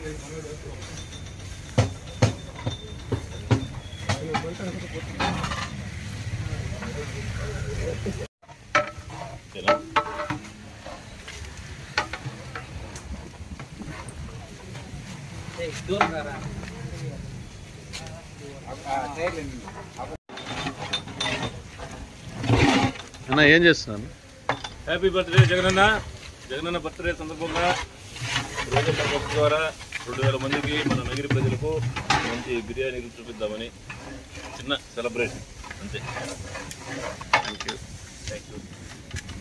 అన్న ఏం చేస్తున్నాను happy birthday Jagananna Jagananna birthday సందర్భంగా రోజుల పథకం ద్వారా రెండు వేల మందికి మన నగిరి ప్రజలకు మంచి బిర్యానీలు చూపిద్దామని చిన్న సెలబ్రేషన్ అంతే థ్యాంక్ యూ థ్యాంక్ యూ